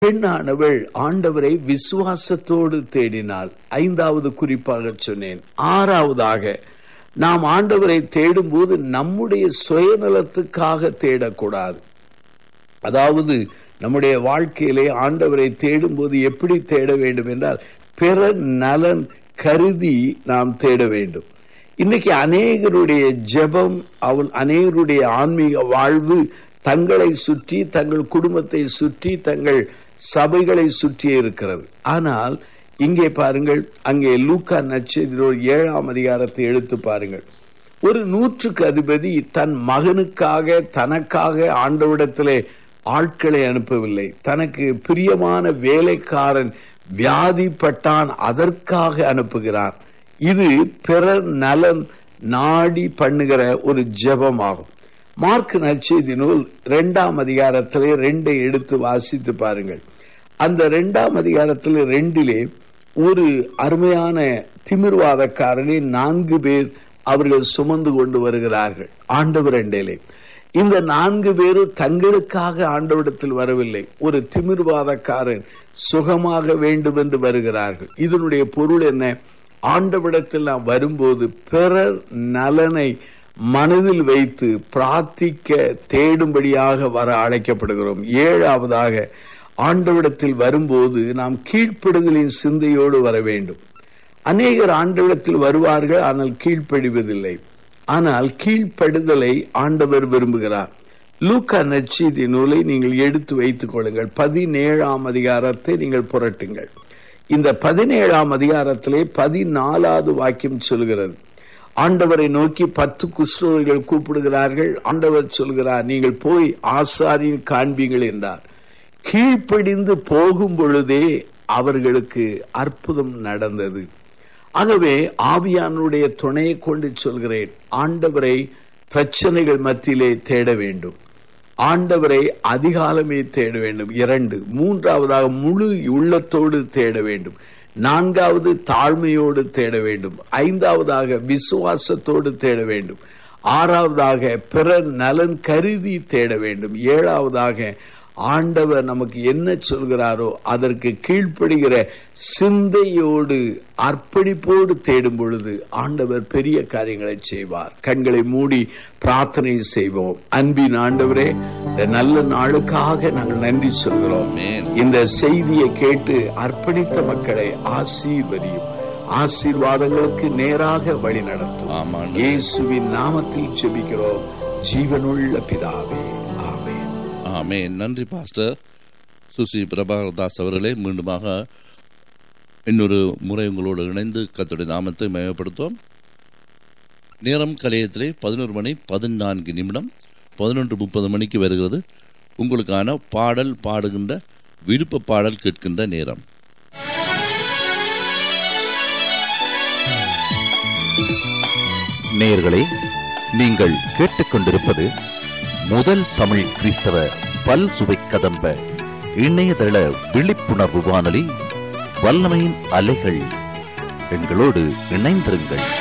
பெண்ணானவள் ஆண்டவரை விசுவாசத்தோடு தேடினாள் ஐந்தாவது குறிப்பாக சொன்னேன் ஆறாவதாக நாம் ஆண்டவரை தேடும்போது நம்முடைய சுயநலத்துக்காக தேடக்கூடாது அதாவது நம்முடைய வாழ்க்கையிலே ஆண்டவரை தேடும்போது எப்படி தேட வேண்டும் என்றால் பிற நலன் கருதி நாம் தேட வேண்டும் இன்னைக்கு அநேகருடைய ஜெபம் அவள் அநேகருடைய ஆன்மீக வாழ்வு தங்களை சுற்றி தங்கள் குடும்பத்தை சுற்றி தங்கள் சபைகளை சுற்றி இருக்கிறது ஆனால் இங்கே பாருங்கள் அங்கே லூக்கா நட்சத்திர ஏழாம் அதிகாரத்தை எடுத்து பாருங்கள் ஒரு நூற்றுக்கு அதிபதி தன் மகனுக்காக தனக்காக ஆண்டவிடத்திலே ஆட்களை அனுப்பவில்லை தனக்கு பிரியமான வேலைக்காரன் வியாதிப்பட்டான் அதற்காக அனுப்புகிறான் இது பிறர் நலன் நாடி பண்ணுகிற ஒரு ஜெபமாகும் மார்க் நற்செய்தி நூல் இரண்டாம் அதிகாரத்திலே ரெண்டை எடுத்து வாசித்து பாருங்கள் அந்த இரண்டாம் அதிகாரத்தில் ரெண்டிலே ஒரு அருமையான திமிர்வாதக்காரனை நான்கு பேர் அவர்கள் சுமந்து கொண்டு வருகிறார்கள் ஆண்டவர் அண்டையிலே இந்த நான்கு பேரும் தங்களுக்காக ஆண்டவிடத்தில் வரவில்லை ஒரு திமிர்வாதக்காரன் சுகமாக வேண்டும் என்று வருகிறார்கள் இதனுடைய பொருள் என்ன ஆண்டவிடத்தில் நாம் வரும்போது பிறர் நலனை மனதில் வைத்து பிரார்த்திக்க தேடும்படியாக வர அழைக்கப்படுகிறோம் ஏழாவதாக ஆண்டவிடத்தில் வரும்போது நாம் கீழ்ப்படுதலின் சிந்தையோடு வர வேண்டும் அநேகர் ஆண்டவிடத்தில் வருவார்கள் ஆனால் கீழ்ப்படிவதில்லை ஆனால் கீழ்ப்படுதலை ஆண்டவர் விரும்புகிறார் லூக்கா நச்சீதி நூலை நீங்கள் எடுத்து வைத்துக் கொள்ளுங்கள் பதினேழாம் அதிகாரத்தை நீங்கள் புரட்டுங்கள் இந்த பதினேழாம் அதிகாரத்திலே பதினாலாவது வாக்கியம் சொல்கிறது ஆண்டவரை நோக்கி பத்து குஷ்டர்கள் கூப்பிடுகிறார்கள் ஆண்டவர் சொல்கிறார் நீங்கள் போய் ஆசாரியின் காண்பீங்கள் என்றார் கீழ்ப்படிந்து போகும் பொழுதே அவர்களுக்கு அற்புதம் நடந்தது ஆகவே ஆவியானுடைய துணையை கொண்டு சொல்கிறேன் ஆண்டவரை பிரச்சனைகள் மத்தியிலே தேட வேண்டும் ஆண்டவரை அதிகாலமே தேட வேண்டும் இரண்டு மூன்றாவதாக முழு உள்ளத்தோடு தேட வேண்டும் நான்காவது தாழ்மையோடு தேட வேண்டும் ஐந்தாவதாக விசுவாசத்தோடு தேட வேண்டும் ஆறாவதாக பிற நலன் கருதி தேட வேண்டும் ஏழாவதாக ஆண்டவர் நமக்கு என்ன சொல்கிறாரோ அதற்கு கீழ்ப்படுகிற சிந்தையோடு அர்ப்பணிப்போடு தேடும் பொழுது ஆண்டவர் பெரிய காரியங்களை செய்வார் கண்களை மூடி பிரார்த்தனை செய்வோம் அன்பின் ஆண்டவரே இந்த நல்ல நாளுக்காக நாங்கள் நன்றி சொல்கிறோம் இந்த செய்தியை கேட்டு அர்ப்பணித்த மக்களை ஆசீர்வதியும் ஆசீர்வாதங்களுக்கு நேராக வழி நடத்தும் இயேசுவின் நாமத்தில் செபிக்கிறோம் ஜீவனுள்ள பிதாவே ஆமே ஆமே நன்றி பாஸ்டர் சுசி பிரபாகரதாஸ் அவர்களே மீண்டுமாக இன்னொரு முறை உங்களோடு இணைந்து கத்துடைய நாமத்தை மயப்படுத்துவோம் நேரம் கலையத்திலே பதினோரு மணி பதினான்கு நிமிடம் பதினொன்று முப்பது மணிக்கு வருகிறது உங்களுக்கான பாடல் பாடுகின்ற விருப்ப பாடல் கேட்கின்ற நேரம் நேயர்களே நீங்கள் கேட்டுக்கொண்டிருப்பது முதல் தமிழ் கிறிஸ்தவ பல் சுவை கதம்ப இணையதள விழிப்புணர்வு வானொலி வல்லமையின் அலைகள் எங்களோடு இணைந்திருங்கள்